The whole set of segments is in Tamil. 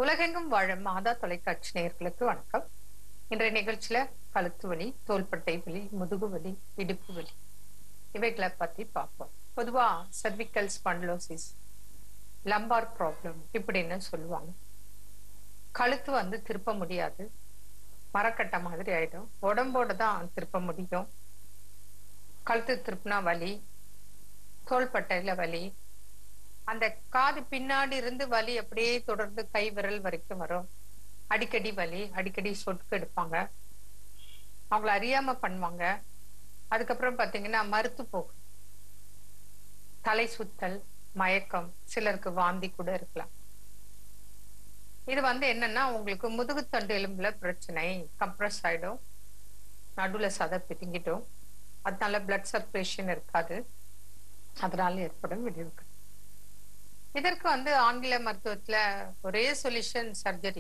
உலகெங்கும் வாழும் மாதா தொலைக்காட்சி நேயர்களுக்கு வணக்கம் இன்றைய நிகழ்ச்சியில கழுத்து வலி தோள்பட்டை வலி முதுகு வலி இடுப்பு வலி இவைகளை பத்தி பார்ப்போம் பொதுவா சர்விக்கல் ஸ்பாண்டலோசிஸ் லம்பார் ப்ராப்ளம் இப்படின்னு சொல்லுவாங்க கழுத்து வந்து திருப்ப முடியாது மரக்கட்டை மாதிரி ஆயிடும் உடம்போட தான் திருப்ப முடியும் கழுத்து திருப்பினா வலி தோள்பட்டையில வலி அந்த காது பின்னாடி இருந்து வலி அப்படியே தொடர்ந்து கை விரல் வரைக்கும் வரும் அடிக்கடி வலி அடிக்கடி சொட்டுக்கு எடுப்பாங்க அவங்கள அறியாம பண்ணுவாங்க அதுக்கப்புறம் பாத்தீங்கன்னா மறுத்து போகும் தலை சுத்தல் மயக்கம் சிலருக்கு வாந்தி கூட இருக்கலாம் இது வந்து என்னன்னா உங்களுக்கு முதுகுத்தண்டு எலும்புல பிரச்சனை கம்ப்ரஸ் ஆயிடும் நடுவுல சதை பிதுங்கிடும் அதனால பிளட் சர்க்குலேஷன் இருக்காது அதனால ஏற்படும் விடிவுகள் இதற்கு வந்து ஆங்கில மருத்துவத்துல ஒரே சொல்யூஷன் சர்ஜரி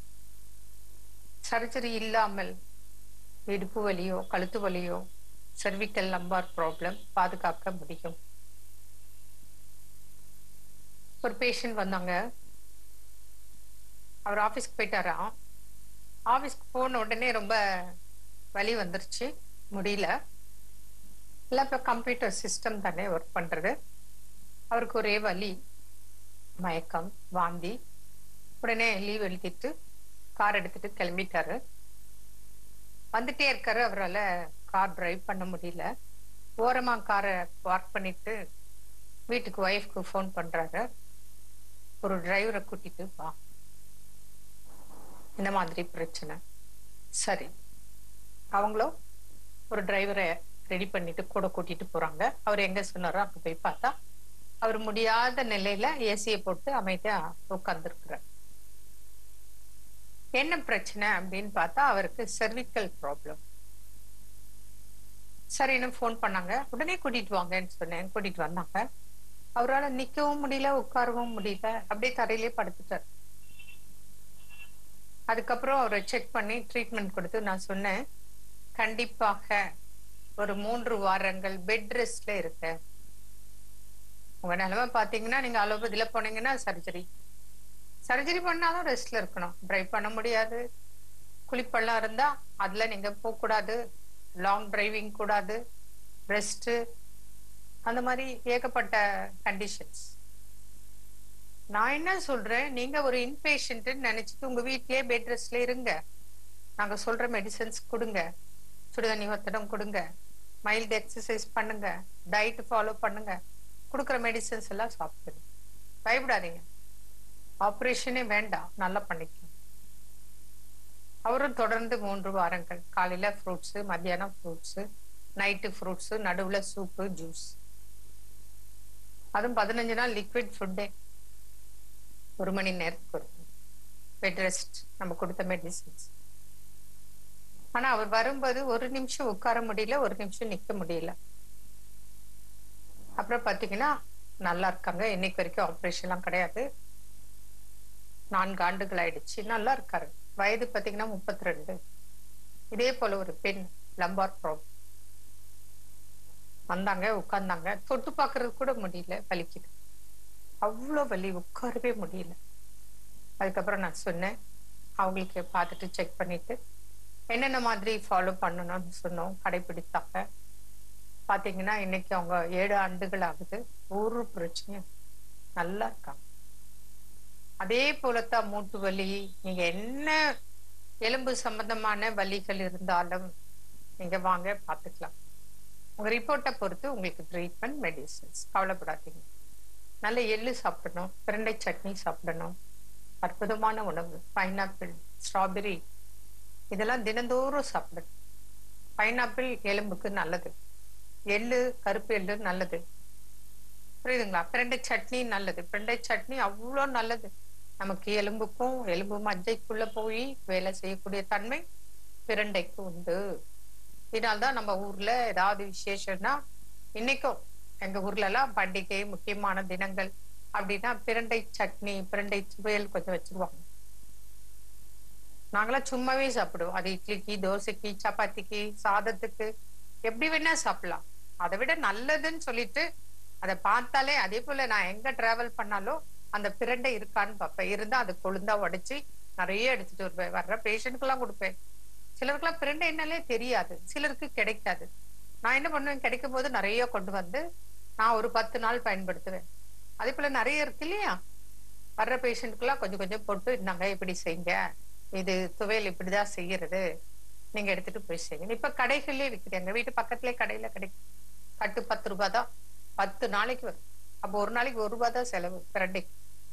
சர்ஜரி இல்லாமல் இடுப்பு வலியோ கழுத்து வலியோ சர்விக்கல் லம்பார் ப்ராப்ளம் பாதுகாக்க முடியும் ஒரு பேஷண்ட் வந்தாங்க அவர் ஆஃபீஸ்க்கு போயிட்டாராம் ஆஃபீஸ்க்கு போன உடனே ரொம்ப வலி வந்துருச்சு முடியல இல்லை இப்போ கம்ப்யூட்டர் சிஸ்டம் தானே ஒர்க் பண்ணுறது அவருக்கு ஒரே வலி மயக்கம் வாந்தி உடனே லீவ் எழுதிட்டு கார் எடுத்துட்டு கிளம்பிட்டாரு வந்துட்டே இருக்காரு அவரால் கார் டிரைவ் பண்ண முடியல ஓரமா காரை பார்க் பண்ணிட்டு வீட்டுக்கு ஒய்ஃப்க்கு ஃபோன் பண்றாரு ஒரு டிரைவரை கூட்டிட்டு வா இந்த மாதிரி பிரச்சனை சரி அவங்களும் ஒரு டிரைவரை ரெடி பண்ணிட்டு கூட கூட்டிட்டு போறாங்க அவர் எங்க சொன்னாரோ அங்க போய் பார்த்தா அவர் முடியாத நிலையில ஏசியை போட்டு அமைதியா உட்கார்ந்துருக்கிறார் என்ன பிரச்சனை அப்படின்னு பார்த்தா அவருக்கு செர்விக்கல் ப்ராப்ளம் சரின்னு ஃபோன் பண்ணாங்க உடனே கூட்டிட்டு வாங்கன்னு சொன்னேன் கூட்டிட்டு வந்தாங்க அவரால் நிக்கவும் முடியல உட்காரவும் முடியல அப்படியே தரையிலே படுத்துட்டார் அதுக்கப்புறம் அவரை செக் பண்ணி ட்ரீட்மெண்ட் கொடுத்து நான் சொன்னேன் கண்டிப்பாக ஒரு மூன்று வாரங்கள் பெட் ரெஸ்ட்ல இருக்க உங்க நிலைமை பாத்தீங்கன்னா நீங்க அலோபதியில போனீங்கன்னா சர்ஜரி சர்ஜரி பண்ணாலும் ரெஸ்ட்ல இருக்கணும் டிரைவ் பண்ண முடியாது குளிப்பெல்லாம் இருந்தா அதுல நீங்க போக கூடாது லாங் டிரைவிங் கூடாது ரெஸ்ட் அந்த மாதிரி ஏகப்பட்ட கண்டிஷன்ஸ் நான் என்ன சொல்றேன் நீங்க ஒரு இன்பேஷண்ட் நினைச்சிட்டு உங்க வீட்லயே பெட் ரெஸ்ட்ல இருங்க நாங்க சொல்ற மெடிசன்ஸ் கொடுங்க சுடுதண்ணி ஒத்தடம் கொடுங்க மைல்டு எக்ஸசைஸ் பண்ணுங்க டயட் ஃபாலோ பண்ணுங்க கொடுக்குற மெடிசன்ஸ் எல்லாம் சாப்பிடுங்க பயப்படாதீங்க ஆப்ரேஷனே வேண்டாம் நல்லா பண்ணிக்கலாம் அவரும் தொடர்ந்து மூன்று வாரங்கள் காலையில ஃப்ரூட்ஸ் மத்தியானம் ஃப்ரூட்ஸ் நைட்டு ஃப்ரூட்ஸ் நடுவுல சூப்பு ஜூஸ் அதுவும் பதினஞ்சு நாள் லிக்விட் ஃபுட்டே ஒரு மணி நேரத்துக்கு ஒரு பெட் ரெஸ்ட் நம்ம கொடுத்த மெடிசின்ஸ் ஆனா அவர் வரும்போது ஒரு நிமிஷம் உட்கார முடியல ஒரு நிமிஷம் நிக்க முடியல அப்புறம் பாத்தீங்கன்னா நல்லா இருக்காங்க இன்னைக்கு வரைக்கும் ஆப்ரேஷன்லாம் கிடையாது நான்கு ஆண்டுகள் ஆயிடுச்சு நல்லா இருக்காரு வயது பாத்தீங்கன்னா முப்பத்தி ரெண்டு இதே போல ஒரு பெண் லம்பார் ப்ராப்ளம் வந்தாங்க உட்கார்ந்தாங்க தொட்டு பாக்குறது கூட முடியல வலிக்குது அவ்வளோ வலி உட்காரவே முடியல அதுக்கப்புறம் நான் சொன்னேன் அவங்களுக்கு பார்த்துட்டு செக் பண்ணிட்டு என்னென்ன மாதிரி ஃபாலோ பண்ணணும்னு சொன்னோம் கடைபிடித்தாங்க பாத்தீங்கன்னா இன்னைக்கு அவங்க ஏழு ஆண்டுகள் ஆகுது ஒரு பிரச்சனையும் நல்லா இருக்காங்க அதே போலத்தான் மூட்டு வலி நீங்க என்ன எலும்பு சம்பந்தமான வலிகள் இருந்தாலும் நீங்க வாங்க பாத்துக்கலாம் உங்க ரிப்போர்ட்டை பொறுத்து உங்களுக்கு ட்ரீட்மெண்ட் மெடிசன்ஸ் கவலைப்படாதீங்க நல்ல எள்ளு சாப்பிடணும் பிரண்டை சட்னி சாப்பிடணும் அற்புதமான உணவு பைனாப்பிள் ஸ்ட்ராபெரி இதெல்லாம் தினந்தோறும் சாப்பிடணும் பைனாப்பிள் எலும்புக்கு நல்லது எள்ளு கருப்பு எள்ளு நல்லது புரியுதுங்களா பிரண்டை சட்னி நல்லது பிரண்டை சட்னி அவ்வளோ நல்லது நமக்கு எலும்புக்கும் எலும்பு மஜ்ஜைக்குள்ள போய் வேலை செய்யக்கூடிய தன்மை பிரண்டைக்கு உண்டு இதனால்தான் நம்ம ஊர்ல ஏதாவது விசேஷம்னா இன்னைக்கும் எங்க ஊர்ல எல்லாம் பண்டிகை முக்கியமான தினங்கள் அப்படின்னா பிரண்டை சட்னி பிரண்டை சுவையல் கொஞ்சம் வச்சிருவாங்க நாங்களாம் சும்மாவே சாப்பிடுவோம் அது இட்லிக்கு தோசைக்கு சப்பாத்திக்கு சாதத்துக்கு எப்படி வேணா சாப்பிடலாம் அதை விட நல்லதுன்னு சொல்லிட்டு அதை பார்த்தாலே அதே போல நான் எங்க டிராவல் பண்ணாலும் அந்த பிரண்டை இருக்கான்னு பார்ப்பேன் இருந்தா அது கொழுந்தா உடைச்சு நிறைய எடுத்துட்டு வருவேன் வர்ற பேஷண்ட்க்கு எல்லாம் கொடுப்பேன் சிலருக்குலாம் பிரண்டை என்னாலே தெரியாது சிலருக்கு கிடைக்காது நான் என்ன பண்ணுவேன் கிடைக்கும் போது நிறைய கொண்டு வந்து நான் ஒரு பத்து நாள் பயன்படுத்துவேன் அதே போல நிறைய இருக்கு இல்லையா வர்ற பேஷண்ட்க்குலாம் கொஞ்சம் கொஞ்சம் போட்டு நாங்க இப்படி செய்யுங்க இது துவையல் இப்படிதான் செய்யறது நீங்க எடுத்துட்டு போய் செய்யுங்க இப்ப கடைகள்லயே விக்குது எங்க வீட்டு பக்கத்துலயே கடையில கிடைக்கும் கட்டு பத்து ரூபாய் தான் பத்து நாளைக்கு வரும் அப்போ ஒரு நாளைக்கு ஒரு ரூபாய் தான் செலவு பிரண்டைக்கு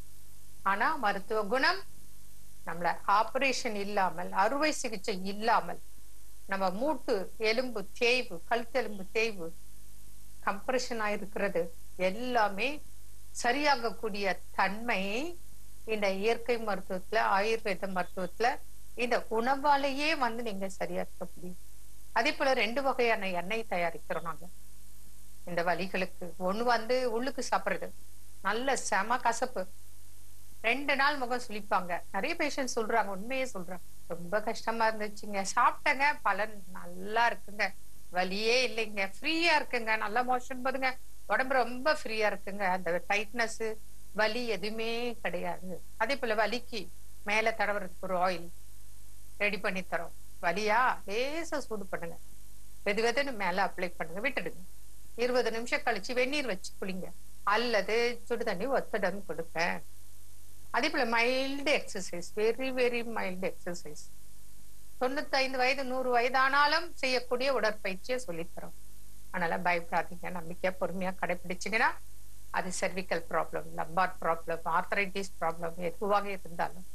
ஆனா மருத்துவ குணம் நம்மள ஆபரேஷன் இல்லாமல் அறுவை சிகிச்சை இல்லாமல் நம்ம மூட்டு எலும்பு தேய்வு கழுத்தெலும்பு தேய்வு கம்ப்ரெஷன் ஆயிருக்கிறது எல்லாமே சரியாகக்கூடிய தன்மை இந்த இயற்கை மருத்துவத்துல ஆயுர்வேத மருத்துவத்துல இந்த உணவாலேயே வந்து நீங்க சரியாக்க முடியும் அதே போல ரெண்டு வகையான எண்ணெய் தயாரிக்கிறோம் நாங்க இந்த வலிகளுக்கு ஒண்ணு வந்து உள்ளுக்கு சாப்பிடுறது நல்ல செம கசப்பு ரெண்டு நாள் முகம் சுளிப்பாங்க நிறைய பேஷண்ட் சொல்றாங்க உண்மையே சொல்றாங்க ரொம்ப கஷ்டமா இருந்துச்சுங்க சாப்பிட்டேங்க பலன் நல்லா இருக்குங்க வலியே இல்லைங்க ஃப்ரீயா இருக்குங்க நல்லா மோஷன் போதுங்க உடம்பு ரொம்ப ஃப்ரீயா இருக்குங்க அந்த டைட்னஸ் வலி எதுவுமே கிடையாது அதே போல வலிக்கு மேல தடவுறதுக்கு ஒரு ஆயில் ரெடி பண்ணி தரோம் வலியா லேசா சூடு பண்ணுங்க வெது வெதுன்னு மேல அப்ளை பண்ணுங்க விட்டுடுங்க இருபது நிமிஷம் கழிச்சு வெந்நீர் வச்சு குளிங்க அல்லது சுடு தண்ணி ஒத்தடம் கொடுப்பேன் அதே போல mild exercise very very mild exercise தொண்ணூத்தைந்து வயது நூறு வயதானாலும் செய்யக்கூடிய உடற்பயிற்சியை சொல்லித்தரோம் அதனால பயப்படாதீங்க நம்பிக்கையா பொறுமையா கடைபிடிச்சீங்கன்னா அது cervical problem lumbar problem arthritis problem எதுவாக இருந்தாலும்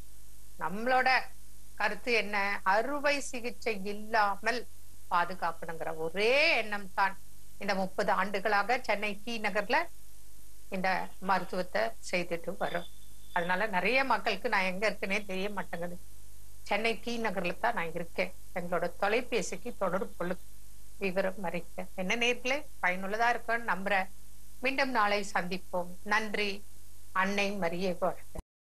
நம்மளோட கருத்து என்ன அறுவை சிகிச்சை இல்லாமல் பாதுகாக்கணுங்கிற ஒரே எண்ணம் தான் இந்த முப்பது ஆண்டுகளாக சென்னை டி நகர்ல இந்த மருத்துவத்தை செய்துட்டு வரோம் அதனால நிறைய மக்களுக்கு நான் எங்க இருக்குன்னே தெரிய மாட்டேங்குது சென்னை டி நகர்ல தான் நான் இருக்கேன் எங்களோட தொலைபேசிக்கு தொடர்பு கொள்ளு விவரம் அறிக்க என்ன நேர்களே பயனுள்ளதா இருக்கும்னு நம்புறேன் மீண்டும் நாளை சந்திப்போம் நன்றி அன்னை மரியே வாழ்க